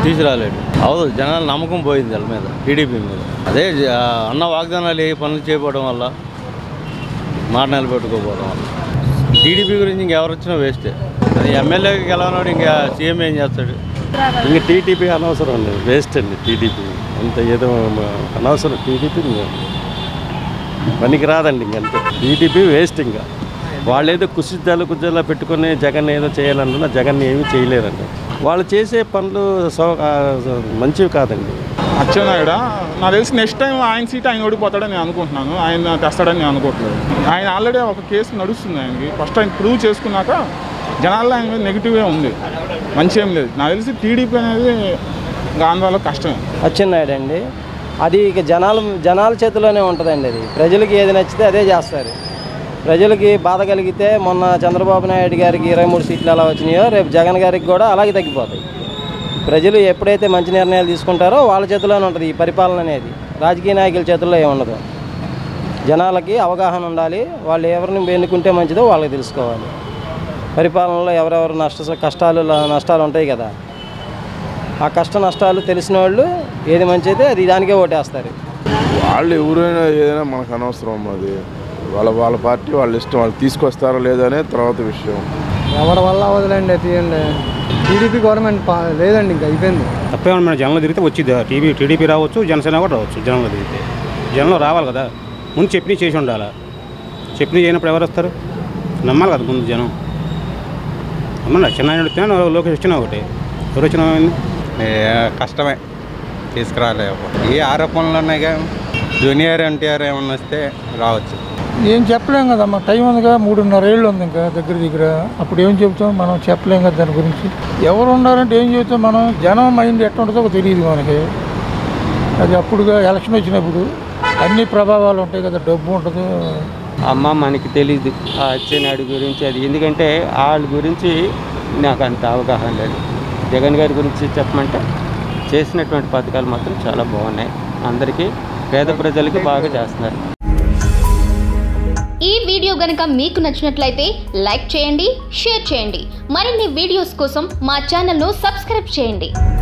తీసుకురాలేడు అవదు జనాల నమ్మకం పోయింది వాళ్ళ మీద టీడీపీ మీద అదే జ- అన్న వాగ్దానాలు ఏ పనులు చేయకపోవడం వల్ల మాట నిలబెట్టుకోకపోవడం వల్ల టీడీపీ గురించి ఇంకెవరు వచ్చినా వేస్టే అది ఎమ్మెల్యేకి గెలవనాడు ఇంకా సీఎం ఏం చేస్తాడు ఇంక టీడీపీ అనవసరం అండి వేస్ట్ అండి టీడీపీ అంత ఏదో మ- అనవసరం టీడీపీ పనికి రాదండి ఇంకంతే టీడీపీ వేస్ట్ ఇంకా వాళ్ళు ఏదో కుసిద్దాలు కుజ్జాలు పెట్టుకొని జగన్ ఏదో చేయాలనుకున్నా జగన్ ఏమీ చేయలేరండి వాళ్ళు చేసే పనులు సో ఆ, మంచివి కాదండి అచ్చెన్నాయుడు నాకు తెలిసి నెక్స్ట్ టైం ఆయన సీట్ ఆయన ఓడిపోతాడని నేను అనుకుంటున్నాను ఆయన తెస్తాడని నేను అనుకోవట్లేదు ఆయన ఆల్రెడీ ఒక కేసు నడుస్తుంది ఆయనకి ఫస్ట్ ఆయన ప్రూవ్ చేసుకున్నాక జనాల్లో ఆయన మీద నెగిటివ్గా ఉంది మంచి ఏం లేదు నాకు తెలిసి టీడీపీ అనేది ఇంకా ఆంధ్రాలో కష్టమే అచ్చెన్నాయుడు అండి అది ఇక జనాల జనాల చేతిలోనే ఉంటుందండి అది ప్రజలకి ఏది నచ్చితే అదే చేస్తారు ప్రజలకి బాధ కలిగితే మొన్న చంద్రబాబు నాయుడు గారికి ఇరవై మూడు సీట్లు ఎలా వచ్చినాయో రేపు జగన్ గారికి కూడా అలాగే తగ్గిపోతాయి ప్రజలు ఎప్పుడైతే మంచి నిర్ణయాలు తీసుకుంటారో వాళ్ళ చేతిలోనే ఉంటుంది ఈ పరిపాలన అనేది రాజకీయ నాయకుల చేతుల్లో ఏముండదు జనాలకి అవగాహన ఉండాలి వాళ్ళు ఎవరిని ఎన్నుకుంటే మంచిదో వాళ్ళకి తెలుసుకోవాలి పరిపాలనలో ఎవరెవరు నష్ట కష్టాలు నష్టాలు ఉంటాయి కదా ఆ కష్ట నష్టాలు తెలిసిన వాళ్ళు ఏది మంచిదే అది దానికే ఓటేస్తారు వాళ్ళు ఎవరైనా ఏదైనా మనకు అనవసరం అది వాళ్ళ వాళ్ళ పార్టీ వాళ్ళ ఇష్టం వాళ్ళు తీసుకొస్తారో లేదో అనేది తర్వాత విషయం ఎవరి వల్ల వదిలేండి తీయండి టీడీపీ గవర్నమెంట్ పా- లేదండి ఇంకా అయిపోయింది తప్పేమన్నా మన జనంలో తిరిగితే వచ్చింది టీవీ టీడీపీ రావచ్చు జనసేన కూడా రావచ్చు జనంలో తిరిగితే జనంలో రావాలి కదా ముందు చెప్పినవి చేసి ఉండాలా చెప్పినవి చేయనప్పుడు ఎవరు వస్తారు నమ్మాలి కదా ముందు జనం నమ్మండి చిన్న వచ్చినా లోకేష్ వచ్చినా ఒకటి ఎవరు వచ్చినా ఏమైంది? కష్టమే తీసుకురాలే ఏ ఆరోపణలు ఉన్నాయిగా జూనియర్ ఎన్టీఆర్ ఏమన్నా వస్తే రావచ్చు ఏం చెప్పలేం కదా మా టైం ఉందిగా మూడున్నర ఏళ్ళు ఉంది ఇంకా దగ్గర దగ్గర అప్పుడు ఏం చెబుతాం మనం చెప్పలేం కదా దాని గురించి ఎవరు ఉన్నారంటే ఏం చెబుతాం మనం జనం మైండ్ ఎట్లా ఉంటుందో తెలియదు మనకి అది అప్పుడుగా ఎలక్షన్ వచ్చినప్పుడు అన్ని ప్రభావాలు ఉంటాయి కదా డబ్బు ఉంటుంది అమ్మ మనకి తెలియదు ఆ అచ్చెన్నాయుడు గురించి అది ఎందుకంటే వాళ్ళ గురించి నాకు అంత అవగాహన లేదు జగన్ గారి గురించి చెప్పమంటే చేసినటువంటి పథకాలు మాత్రం చాలా బాగున్నాయి అందరికీ పేద ప్రజలకి బాగా చేస్తున్నారు ఈ వీడియో గనుక మీకు నచ్చినట్లయితే లైక్ చేయండి షేర్ చేయండి మరిన్ని వీడియోస్ కోసం మా ఛానల్ను సబ్స్క్రైబ్ చేయండి